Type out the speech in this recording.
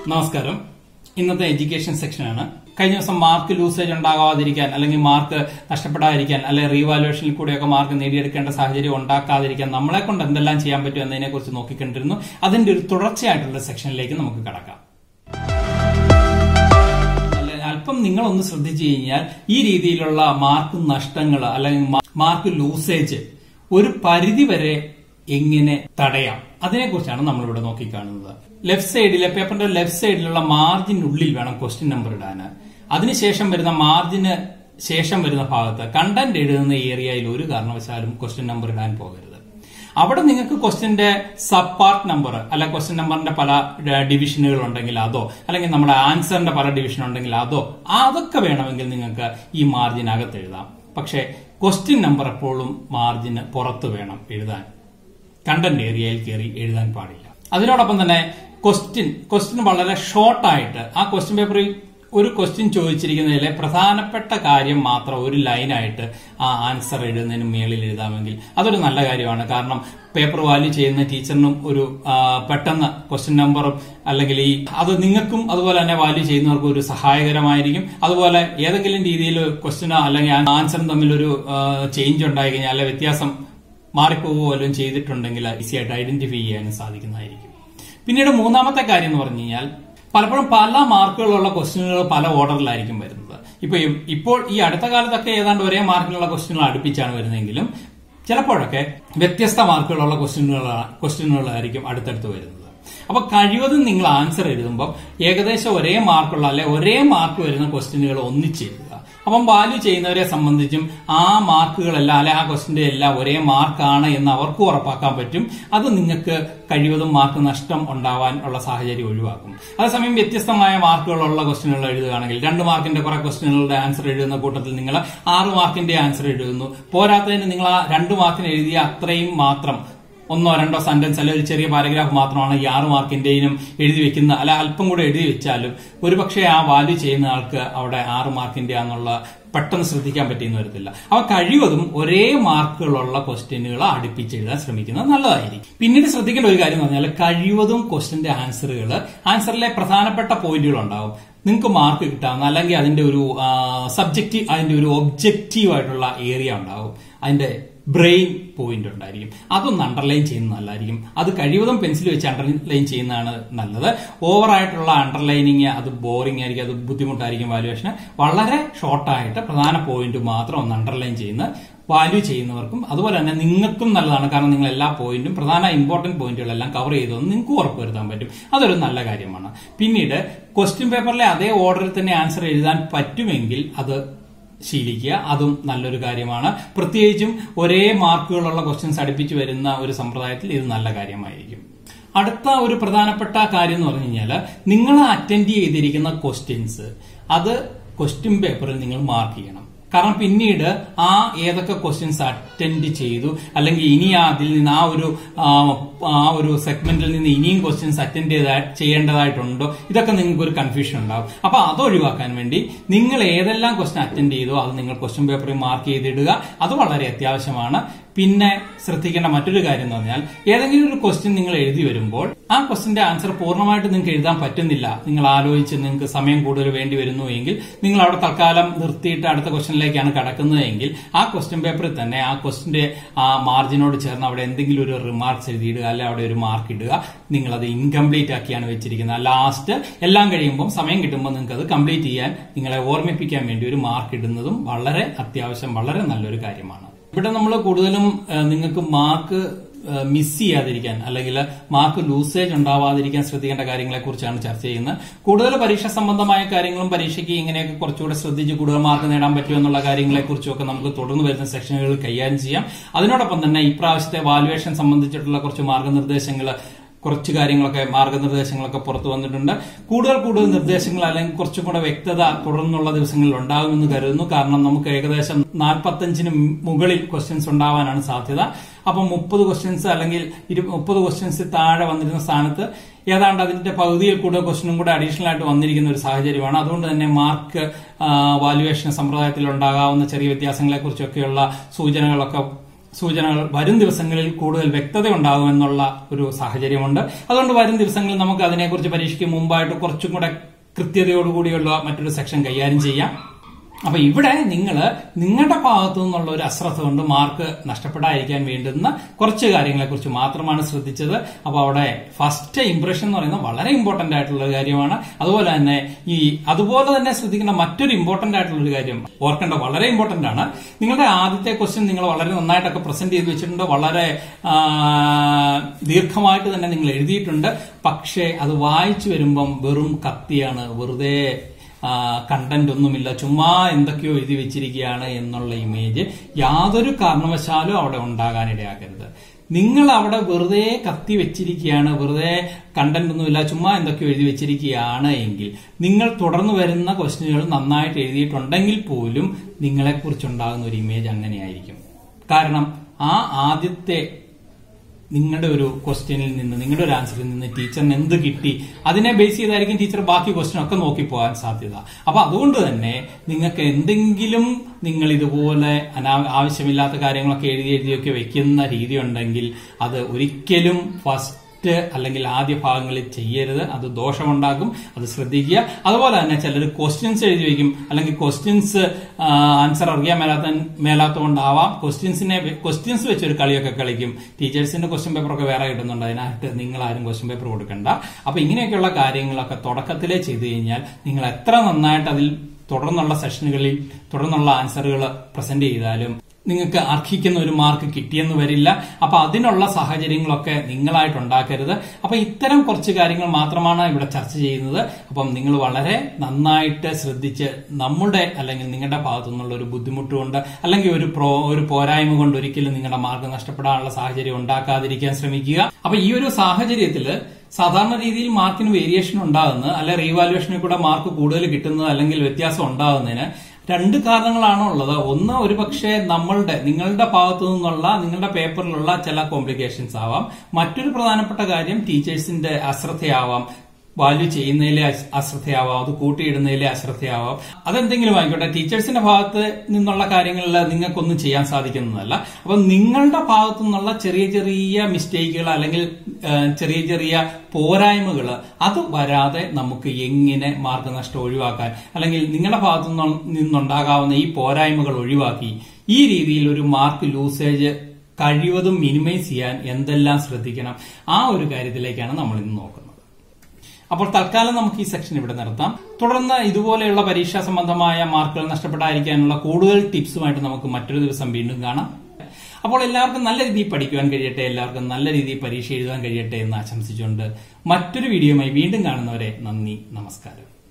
നമസ്കാരം ഇന്നത്തെ എഡ്യൂക്കേഷൻ സെക്ഷനാണ് കഴിഞ്ഞ ദിവസം മാർക്ക് ലൂസേജ് ഉണ്ടാകാതിരിക്കാൻ അല്ലെങ്കിൽ മാർക്ക് നഷ്ടപ്പെടാതിരിക്കാൻ അല്ലെങ്കിൽ റീവാലുവേഷനിൽ കൂടെയൊക്കെ മാർക്ക് നേടിയെടുക്കേണ്ട സാഹചര്യം ഉണ്ടാക്കാതിരിക്കാൻ നമ്മളെ കൊണ്ട് എന്തെല്ലാം ചെയ്യാൻ പറ്റും എന്നതിനെ കുറിച്ച് നോക്കിക്കണ്ടിരുന്നു അതിന്റെ ഒരു തുടർച്ചയായിട്ടുള്ള സെക്ഷനിലേക്ക് നമുക്ക് കടക്കാം അല്ല, അല്പം നിങ്ങളൊന്ന് ശ്രദ്ധിച്ചു കഴിഞ്ഞാൽ ഈ രീതിയിലുള്ള മാർക്ക് നഷ്ടങ്ങൾ അല്ലെങ്കിൽ മാ- മാർക്ക് ലൂസേജ് ഒരു പരിധി വരെ എങ്ങനെ തടയാം അതിനെക്കുറിച്ചാണ് നമ്മളിവിടെ നോക്കിക്കാണുന്നത് ലെഫ്റ്റ് സൈഡിലെ പേപ്പറിന്റെ ലെഫ്റ്റ് സൈഡിലുള്ള മാർജിനുള്ളിൽ വേണം ക്വസ്റ്റ്യൻ നമ്പർ ഇടാൻ അതിനുശേഷം വരുന്ന മാർജിന് ശേഷം വരുന്ന ഭാഗത്ത് കണ്ടന്റ് എഴുതുന്ന ഏരിയയിൽ ഒരു കാരണവശാലും ക്വസ്റ്റ്യൻ നമ്പർ ഇടാൻ പോകരുത് അവിടെ നിങ്ങൾക്ക് ക്വസ്റ്റ്യന്റെ സബ് പാർട്ട് നമ്പർ അല്ല ക്വസ്റ്റ്യൻ നമ്പറിന്റെ പല ഡിവിഷനുകൾ ഉണ്ടെങ്കിൽ അതോ അല്ലെങ്കിൽ നമ്മുടെ ആൻസറിന്റെ പല ഡിവിഷൻ ഉണ്ടെങ്കിൽ അതോ അതൊക്കെ വേണമെങ്കിൽ നിങ്ങൾക്ക് ഈ മാർജിനകത്ത് എഴുതാം പക്ഷേ ക്വസ്റ്റ്യൻ നമ്പർ എപ്പോഴും മാർജിന് പുറത്ത് വേണം എഴുതാൻ കണ്ടന്റ് ഏരിയയിൽ കയറി എഴുതാൻ പാടില്ല അതിനോടൊപ്പം തന്നെ ക്വസ്റ്റ്യൻ ക്വസ്റ്റ്യൻ വളരെ ഷോർട്ടായിട്ട് ആ ക്വസ്റ്റ്യൻ പേപ്പറിൽ ഒരു ക്വസ്റ്റ്യൻ ചോദിച്ചിരിക്കുന്നതിലെ പ്രധാനപ്പെട്ട കാര്യം മാത്രം ഒരു ലൈനായിട്ട് ആ ആൻസർ എഴുതുന്നതിന് മേളിൽ എഴുതാമെങ്കിൽ അതൊരു നല്ല കാര്യമാണ് കാരണം പേപ്പർ വാല്യൂ ചെയ്യുന്ന ടീച്ചറിനും ഒരു ആ, പെട്ടെന്ന് ക്വസ്റ്റ്യൻ നമ്പറും അല്ലെങ്കിൽ ഈ അത് നിങ്ങൾക്കും അതുപോലെ തന്നെ വാല്യൂ ചെയ്യുന്നവർക്കും ഒരു സഹായകരമായിരിക്കും അതുപോലെ ഏതെങ്കിലും രീതിയിൽ ക്വസ്റ്റ്യനോ അല്ലെങ്കിൽ ആൻസറും തമ്മിലൊരു ചേഞ്ച് ഉണ്ടായി കഴിഞ്ഞാൽ അല്ലെങ്കിൽ വ്യത്യാസം മാറിപ്പോവുകയോ വല്ലതും ചെയ്തിട്ടുണ്ടെങ്കിൽ ഈസി ആയിട്ട് ഐഡന്റിഫൈ ചെയ്യാനും സാധിക്കുന്നതായിരിക്കും പിന്നീട് മൂന്നാമത്തെ കാര്യം എന്ന് പറഞ്ഞു കഴിഞ്ഞാൽ പലപ്പോഴും പല മാർക്കുകളുള്ള ക്വസ്റ്റ്യനുകൾ പല ഓർഡറിലായിരിക്കും വരുന്നത് ഇപ്പൊ ഈ- ഇപ്പോൾ ഈ അടുത്ത കാലത്തൊക്കെ ഏതാണ്ട് ഒരേ മാർക്കിലുള്ള ക്വസ്റ്റ്യനുകൾ അടുപ്പിച്ചാണ് വരുന്നതെങ്കിലും ചിലപ്പോഴൊക്കെ വ്യത്യസ്ത മാർക്കുകളുള്ള ക്വസ്റ്റ്യനുകൾ ക്വസ്റ്റ്യനുകളായിരിക്കും അടുത്തടുത്ത് വരുന്നത് അപ്പൊ കഴിവതും നിങ്ങൾ ആൻസർ എഴുതുമ്പോൾ ഏകദേശം ഒരേ മാർക്കുള്ള അല്ലെ ഒരേ മാർക്ക് വരുന്ന ക്വസ്റ്റ്യനുകൾ ഒന്നിച്ച് എഴുതുക അപ്പം വാല്യൂ ചെയ്യുന്നവരെ സംബന്ധിച്ചും ആ മാർക്കുകളെല്ലാം അല്ലെ ആ ക്വസ്റ്റിന്റെ എല്ലാം ഒരേ മാർക്കാണ് എന്ന് അവർക്ക് ഉറപ്പാക്കാൻ പറ്റും അത് നിങ്ങൾക്ക് കഴിവതും മാർക്ക് നഷ്ടം ഉണ്ടാവാൻ ഉള്ള സാഹചര്യം ഒഴിവാക്കും അതേസമയം വ്യത്യസ്തമായ മാർക്കുകളുള്ള ക്വസ്റ്റ്യനുകൾ എഴുതുകയാണെങ്കിൽ രണ്ട് മാർക്കിന്റെ കുറെ ക്വസ്റ്റ്യനുകളുടെ ആൻസർ എഴുതുന്ന കൂട്ടത്തിൽ നിങ്ങൾ ആറ് മാർക്കിന്റെ ആൻസർ എഴുതുന്നു പോരാത്തതിന് നിങ്ങൾ ആ രണ്ട് മാർക്കിന് എഴുതിയ അത്രയും മാത്രം ഒന്നോ രണ്ടോ സെന്റൻസ് അല്ലെങ്കിൽ ഒരു ചെറിയ പാരഗ്രാഫ് മാത്രമാണ് ഈ ആറ് മാർക്കിന്റെയും എഴുതി വെക്കുന്ന അല്ല അല്പം കൂടെ എഴുതി വെച്ചാലും ഒരുപക്ഷെ ആ വാല്യൂ ചെയ്യുന്ന ആൾക്ക് അവിടെ ആറ് മാർക്കിന്റെ ആണെന്നുള്ള പെട്ടെന്ന് ശ്രദ്ധിക്കാൻ പറ്റിയെന്ന് വരത്തില്ല അവ കഴിവതും ഒരേ മാർക്കുകളുള്ള ക്വസ്റ്റ്യനുകൾ അടുപ്പിച്ചെഴുതാൻ ശ്രമിക്കുന്നത് നല്ലതായിരിക്കും പിന്നീട് ശ്രദ്ധിക്കേണ്ട ഒരു കാര്യം എന്ന് പറഞ്ഞാൽ കഴിവതും ക്വസ്റ്റ്യന്റെ ആൻസറുകൾ ആൻസറിലെ പ്രധാനപ്പെട്ട പോയിന്റുകൾ ഉണ്ടാവും നിങ്ങൾക്ക് മാർക്ക് കിട്ടാവുന്ന അല്ലെങ്കിൽ അതിന്റെ ഒരു സബ്ജക്റ്റീവ് അതിന്റെ ഒരു ഒബ്ജക്റ്റീവ് ആയിട്ടുള്ള ഏരിയ ഉണ്ടാവും അതിന്റെ ബ്രെയിൻ പോയിന്റ് ഉണ്ടായിരിക്കും അതൊന്ന് അണ്ടർലൈൻ ചെയ്യുന്നത് നല്ലതായിരിക്കും അത് കഴിവതും പെൻസിൽ വെച്ച് അണ്ടർലൈൻ ചെയ്യുന്നതാണ് നല്ലത് ഓവറായിട്ടുള്ള അണ്ടർലൈനിങ് അത് ബോറിംഗ് ആയിരിക്കും അത് ബുദ്ധിമുട്ടായിരിക്കും വാല്യുവേഷന് വളരെ ഷോർട്ടായിട്ട് പ്രധാന പോയിന്റ് മാത്രം ഒന്ന് അണ്ടർലൈൻ ചെയ്യുന്ന വാല്യൂ ചെയ്യുന്നവർക്കും അതുപോലെ തന്നെ നിങ്ങൾക്കും നല്ലതാണ് കാരണം നിങ്ങൾ എല്ലാ പോയിന്റും പ്രധാന ഇമ്പോർട്ടന്റ് പോയിന്റുകളെല്ലാം കവർ ചെയ്തതെന്ന് നിങ്ങൾക്ക് ഉറപ്പുവരുത്താൻ പറ്റും അതൊരു നല്ല കാര്യമാണ് പിന്നീട് ക്വസ്റ്റ്യൻ പേപ്പറിലെ അതേ ഓർഡറിൽ തന്നെ ആൻസർ എഴുതാൻ പറ്റുമെങ്കിൽ അത് ശീലിക്കുക അതും നല്ലൊരു കാര്യമാണ് പ്രത്യേകിച്ചും ഒരേ മാർക്കുകളുള്ള ക്വസ്റ്റ്യൻസ് അടുപ്പിച്ച് വരുന്ന ഒരു സമ്പ്രദായത്തിൽ ഇത് നല്ല കാര്യമായിരിക്കും അടുത്ത ഒരു പ്രധാനപ്പെട്ട കാര്യം എന്ന് പറഞ്ഞു കഴിഞ്ഞാൽ നിങ്ങൾ അറ്റൻഡ് ചെയ്തിരിക്കുന്ന ക്വസ്റ്റ്യൻസ് അത് ക്വസ്റ്റ്യൻ പേപ്പറിൽ നിങ്ങൾ മാർക്ക് ചെയ്യണം കാരണം പിന്നീട് ആ ഏതൊക്കെ ക്വസ്റ്റ്യൻസ് അറ്റൻഡ് ചെയ്തു അല്ലെങ്കിൽ ഇനി ആ അതിൽ നിന്ന് ആ ഒരു ആ, ആ ഒരു സെഗ്മെന്റിൽ നിന്ന് ഇനിയും ക്വസ്റ്റ്യൻസ് അറ്റൻഡ് ചെയ്ത ചെയ്യേണ്ടതായിട്ടുണ്ടോ ഇതൊക്കെ നിങ്ങൾക്ക് ഒരു കൺഫ്യൂഷൻ ഉണ്ടാവും അപ്പൊ അത് ഒഴിവാക്കാൻ വേണ്ടി നിങ്ങൾ ഏതെല്ലാം ക്വസ്റ്റ്യൻ അറ്റൻഡ് ചെയ്തോ അത് നിങ്ങൾ ക്വസ്റ്റ്യൻ പേപ്പറിൽ മാർക്ക് ചെയ്തിടുക അത് വളരെ അത്യാവശ്യമാണ് പിന്നെ ശ്രദ്ധിക്കേണ്ട മറ്റൊരു കാര്യം എന്ന് പറഞ്ഞാൽ ഏതെങ്കിലും ഒരു ക്വസ്റ്റ്യൻ നിങ്ങൾ എഴുതി വരുമ്പോൾ ആ ക്വസ്റ്റ്യന്റെ ആൻസർ പൂർണ്ണമായിട്ട് നിങ്ങൾക്ക് എഴുതാൻ പറ്റുന്നില്ല നിങ്ങൾ ആലോചിച്ച് നിങ്ങൾക്ക് സമയം കൂടുതൽ വേണ്ടി വരുന്നു എങ്കിൽ നിങ്ങൾ അവിടെ തൽക്കാലം നിർത്തിയിട്ട് അടുത്ത ക്വസ്റ്റ്യനിലേക്കാണ് കടക്കുന്നതെങ്കിൽ ആ ക്വസ്റ്റ്യൻ പേപ്പറിൽ തന്നെ ആ ക്വസ്റ്റ്യന്റെ ആ മാർജിനോട് ചേർന്ന് അവിടെ എന്തെങ്കിലും ഒരു റിമാർക്സ് എഴുതിയിടുക അല്ലെ അവിടെ ഒരു മാർക്ക് ഇടുക നിങ്ങൾ അത് ഇൻകംപ്ലീറ്റ് ആക്കിയാണ് വെച്ചിരിക്കുന്നത് ലാസ്റ്റ് എല്ലാം കഴിയുമ്പോൾ സമയം കിട്ടുമ്പോൾ നിങ്ങൾക്ക് അത് കംപ്ലീറ്റ് ചെയ്യാൻ നിങ്ങളെ ഓർമ്മിപ്പിക്കാൻ വേണ്ടി ഒരു മാർക്ക് ഇടുന്നതും വളരെ അത്യാവശ്യം വളരെ നല്ലൊരു കാര്യമാണ് ഇവിടെ നമ്മൾ കൂടുതലും ഏഹ്, നിങ്ങൾക്ക് മാർക്ക് മിസ് ചെയ്യാതിരിക്കാൻ അല്ലെങ്കിൽ മാർക്ക് ലൂസേജ് ഉണ്ടാവാതിരിക്കാൻ ശ്രദ്ധിക്കേണ്ട കാര്യങ്ങളെ കുറിച്ചാണ് ചർച്ച ചെയ്യുന്നത് കൂടുതൽ പരീക്ഷ സംബന്ധമായ കാര്യങ്ങളും പരീക്ഷയ്ക്ക് ഇങ്ങനെയൊക്കെ കുറച്ചുകൂടെ ശ്രദ്ധിച്ച് കൂടുതൽ മാർക്ക് നേടാൻ പറ്റുമോ എന്നുള്ള കാര്യങ്ങളെ കുറിച്ചൊക്കെ നമുക്ക് തുടർന്ന് വരുന്ന സെക്ഷനുകളിൽ കൈകാര്യം ചെയ്യാം അതിനോടൊപ്പം തന്നെ ഇപ്രാവശ്യത്തെ വാലുവേഷൻ സംബന്ധിച്ചിട്ടുള്ള കുറച്ച് മാർഗനിർദ്ദേശങ്ങൾ കുറച്ച് കാര്യങ്ങളൊക്കെ മാർഗനിർദ്ദേശങ്ങളൊക്കെ പുറത്തു വന്നിട്ടുണ്ട് കൂടുതൽ കൂടുതൽ നിർദ്ദേശങ്ങൾ അല്ലെങ്കിൽ കുറച്ചും കൂടെ വ്യക്തത തുടർന്നുള്ള ദിവസങ്ങളിൽ ഉണ്ടാകുമെന്ന് കരുതുന്നു കാരണം നമുക്ക് ഏകദേശം നാൽപ്പത്തഞ്ചിന് മുകളിൽ ക്വസ്റ്റ്യൻസ് ഉണ്ടാവാനാണ് സാധ്യത അപ്പം മുപ്പത് ക്വസ്റ്റ്യൻസ് അല്ലെങ്കിൽ മുപ്പത് ക്വസ്റ്റ്യൻസ് താഴെ വന്നിരുന്ന സ്ഥാനത്ത് ഏതാണ്ട് അതിന്റെ പകുതിയിൽ കൂടുതൽ ക്വസ്റ്റ്യനും കൂടെ അഡീഷണൽ ആയിട്ട് വന്നിരിക്കുന്ന ഒരു സാഹചര്യമാണ് അതുകൊണ്ട് തന്നെ മാർക്ക് വാല്യുവേഷൻ സമ്പ്രദായത്തിൽ ഉണ്ടാകാവുന്ന ചെറിയ വ്യത്യാസങ്ങളെ കുറിച്ചൊക്കെയുള്ള സൂചനകളൊക്കെ സൂചനകൾ വരും ദിവസങ്ങളിൽ കൂടുതൽ വ്യക്തത ഉണ്ടാകുമെന്നുള്ള ഒരു സാഹചര്യമുണ്ട് അതുകൊണ്ട് വരും ദിവസങ്ങളിൽ നമുക്ക് അതിനെക്കുറിച്ച് പരീക്ഷയ്ക്ക് മുമ്പായിട്ട് കുറച്ചും കൂടെ കൃത്യതയോടുകൂടിയുള്ള മറ്റൊരു സെക്ഷൻ കൈകാര്യം ചെയ്യാം അപ്പൊ ഇവിടെ നിങ്ങൾ നിങ്ങളുടെ ഭാഗത്തു നിന്നുള്ള ഒരു അശ്രദ്ധ കൊണ്ട് മാർക്ക് നഷ്ടപ്പെടാതിരിക്കാൻ വേണ്ടുന്ന കുറച്ച് കാര്യങ്ങളെ കുറിച്ച് മാത്രമാണ് ശ്രദ്ധിച്ചത് അപ്പൊ അവിടെ ഫസ്റ്റ് ഇംപ്രഷൻ എന്ന് പറയുന്നത് വളരെ ഇമ്പോർട്ടന്റ് ആയിട്ടുള്ള ഒരു കാര്യമാണ് അതുപോലെ തന്നെ ഈ അതുപോലെ തന്നെ ശ്രദ്ധിക്കേണ്ട മറ്റൊരു ഇമ്പോർട്ടന്റ് ആയിട്ടുള്ള ഒരു കാര്യം ഓർക്കേണ്ട വളരെ ഇമ്പോർട്ടന്റ് ആണ് നിങ്ങളുടെ ആദ്യത്തെ ക്വസ്റ്റ്യൻ നിങ്ങൾ വളരെ നന്നായിട്ടൊക്കെ പ്രസന്റ് ചെയ്ത് വെച്ചിട്ടുണ്ട് വളരെ ആ, ദീർഘമായിട്ട് തന്നെ നിങ്ങൾ എഴുതിയിട്ടുണ്ട് പക്ഷേ അത് വായിച്ചു വരുമ്പം വെറും കത്തിയാണ് വെറുതെ കണ്ടന്റ് ഒന്നുമില്ല ചുമ്മാ എന്തൊക്കെയോ എഴുതി വെച്ചിരിക്കുകയാണ് എന്നുള്ള ഇമേജ് യാതൊരു കാരണവശാലും അവിടെ ഉണ്ടാകാനിടയാക്കരുത് നിങ്ങൾ അവിടെ വെറുതെ കത്തി വെച്ചിരിക്കുകയാണ് വെറുതെ കണ്ടന്റ് ഒന്നുമില്ല ചുമ്മാ എന്തൊക്കെയോ എഴുതി വെച്ചിരിക്കുകയാണ് എങ്കിൽ നിങ്ങൾ തുടർന്ന് വരുന്ന ക്വസ്റ്റ്യനുകൾ നന്നായിട്ട് എഴുതിയിട്ടുണ്ടെങ്കിൽ പോലും നിങ്ങളെക്കുറിച്ചുണ്ടാകുന്ന ഒരു ഇമേജ് അങ്ങനെയായിരിക്കും കാരണം ആ ആദ്യത്തെ നിങ്ങളുടെ ഒരു ക്വസ്റ്റ്യനിൽ നിന്ന് നിങ്ങളുടെ ഒരു ആൻസറിൽ നിന്ന് ടീച്ചറിന് എന്ത് കിട്ടി അതിനെ ബേസ് ചെയ്തായിരിക്കും ടീച്ചർ ബാക്കി ക്വസ്റ്റ്യൻ ഒക്കെ നോക്കി പോകാൻ സാധ്യത അപ്പൊ അതുകൊണ്ട് തന്നെ നിങ്ങൾക്ക് എന്തെങ്കിലും നിങ്ങൾ ഇതുപോലെ അനാ- ആവശ്യമില്ലാത്ത കാര്യങ്ങളൊക്കെ എഴുതി എഴുതിയൊക്കെ വെക്കുന്ന രീതി ഉണ്ടെങ്കിൽ അത് ഒരിക്കലും ഫസ്റ്റ് അല്ലെങ്കിൽ ആദ്യ ഭാഗങ്ങളിൽ ചെയ്യരുത് അത് ദോഷമുണ്ടാക്കും അത് ശ്രദ്ധിക്കുക അതുപോലെ തന്നെ ചിലർ ക്വസ്റ്റ്യൻസ് എഴുതി വെക്കും അല്ലെങ്കിൽ ക്വസ്റ്റ്യൻസ് ആൻസർ അറിയാൻ മേലാത്ത മേലാത്തതുകൊണ്ടാവാം ക്വസ്റ്റ്യൻസിനെ ക്വസ്റ്റ്യൻസ് വെച്ച് ഒരു കളിയൊക്കെ കളിക്കും ടീച്ചേഴ്സിന്റെ ക്വസ്റ്റ്യൻ പേപ്പറൊക്കെ വേറെ കിട്ടുന്നുണ്ട് അതിനായിട്ട് നിങ്ങൾ ആരും ക്വസ്റ്റ്യൻ പേപ്പർ കൊടുക്കണ്ട അപ്പൊ ഇങ്ങനെയൊക്കെയുള്ള കാര്യങ്ങളൊക്കെ തുടക്കത്തിലേ ചെയ്തു കഴിഞ്ഞാൽ നിങ്ങൾ എത്ര നന്നായിട്ട് അതിൽ തുടർന്നുള്ള സെഷനുകളിൽ തുടർന്നുള്ള ആൻസറുകൾ പ്രസന്റ് ചെയ്താലും നിങ്ങൾക്ക് അർഹിക്കുന്ന ഒരു മാർക്ക് കിട്ടിയെന്ന് വരില്ല അപ്പൊ അതിനുള്ള സാഹചര്യങ്ങളൊക്കെ നിങ്ങളായിട്ട് ഉണ്ടാക്കരുത് അപ്പൊ ഇത്തരം കുറച്ച് കാര്യങ്ങൾ മാത്രമാണ് ഇവിടെ ചർച്ച ചെയ്യുന്നത് അപ്പം നിങ്ങൾ വളരെ നന്നായിട്ട് ശ്രദ്ധിച്ച് നമ്മുടെ അല്ലെങ്കിൽ നിങ്ങളുടെ ഭാഗത്തു നിന്നുള്ള ഒരു ബുദ്ധിമുട്ട് കൊണ്ട് അല്ലെങ്കിൽ ഒരു പ്രോ ഒരു പോരായ്മ കൊണ്ട് ഒരിക്കലും നിങ്ങളുടെ മാർക്ക് നഷ്ടപ്പെടാനുള്ള സാഹചര്യം ഉണ്ടാക്കാതിരിക്കാൻ ശ്രമിക്കുക അപ്പൊ ഈ ഒരു സാഹചര്യത്തിൽ സാധാരണ രീതിയിൽ മാർക്കിന് വേരിയേഷൻ ഉണ്ടാകുന്നത് അല്ലെ റീവാലുവേഷനിൽ കൂടെ മാർക്ക് കൂടുതൽ കിട്ടുന്നത് അല്ലെങ്കിൽ വ്യത്യാസം ഉണ്ടാകുന്നതിന് രണ്ട് കാരണങ്ങളാണ് ഉള്ളത് ഒന്ന് ഒരുപക്ഷെ നമ്മളുടെ നിങ്ങളുടെ ഭാഗത്തു നിന്നുള്ള നിങ്ങളുടെ പേപ്പറിലുള്ള ചില കോംപ്ലിക്കേഷൻസ് ആവാം മറ്റൊരു പ്രധാനപ്പെട്ട കാര്യം ടീച്ചേഴ്സിന്റെ അശ്രദ്ധയാവാം വാല്യൂ ചെയ്യുന്നതിലെ അശ്- അശ്രദ്ധയാവാം അത് കൂട്ടിയിടുന്നതിലെ അശ്രദ്ധയാവാം അതെന്തെങ്കിലും ആയിക്കോട്ടെ ടീച്ചേഴ്സിന്റെ ഭാഗത്ത് നിന്നുള്ള കാര്യങ്ങളിൽ നിങ്ങൾക്കൊന്നും ചെയ്യാൻ സാധിക്കുന്നതല്ല അപ്പൊ നിങ്ങളുടെ ഭാഗത്തു നിന്നുള്ള ചെറിയ ചെറിയ മിസ്റ്റേക്കുകൾ അല്ലെങ്കിൽ ആ, ചെറിയ ചെറിയ പോരായ്മകൾ അത് വരാതെ നമുക്ക് എങ്ങനെ മാർഗനഷ്ടം ഒഴിവാക്കാൻ അല്ലെങ്കിൽ നിങ്ങളുടെ ഭാഗത്തു നിന്നും- നിന്നുണ്ടാകാവുന്ന ഈ പോരായ്മകൾ ഒഴിവാക്കി ഈ രീതിയിൽ ഒരു മാർക്ക് ലൂസേജ് കഴിവതും മിനിമൈസ് ചെയ്യാൻ എന്തെല്ലാം ശ്രദ്ധിക്കണം ആ ഒരു കാര്യത്തിലേക്കാണ് നമ്മൾ ഇന്ന് നോക്കുന്നത് അപ്പോൾ തൽക്കാലം നമുക്ക് ഈ സെക്ഷൻ ഇവിടെ നിർത്താം തുടർന്ന് ഇതുപോലെയുള്ള പരീക്ഷാ സംബന്ധമായ മാർക്കുകൾ നഷ്ടപ്പെടാതിരിക്കാനുള്ള കൂടുതൽ ടിപ്സുമായിട്ട് നമുക്ക് മറ്റൊരു ദിവസം വീണ്ടും കാണാം അപ്പോൾ എല്ലാവർക്കും നല്ല രീതിയിൽ പഠിക്കുവാൻ കഴിയട്ടെ എല്ലാവർക്കും നല്ല രീതിയിൽ പരീക്ഷ എഴുതാൻ കഴിയട്ടെ എന്ന് ആശംസിച്ചുകൊണ്ട് മറ്റൊരു വീഡിയോയുമായി വീണ്ടും കാണുന്നവരെ നന്ദി നമസ്കാരം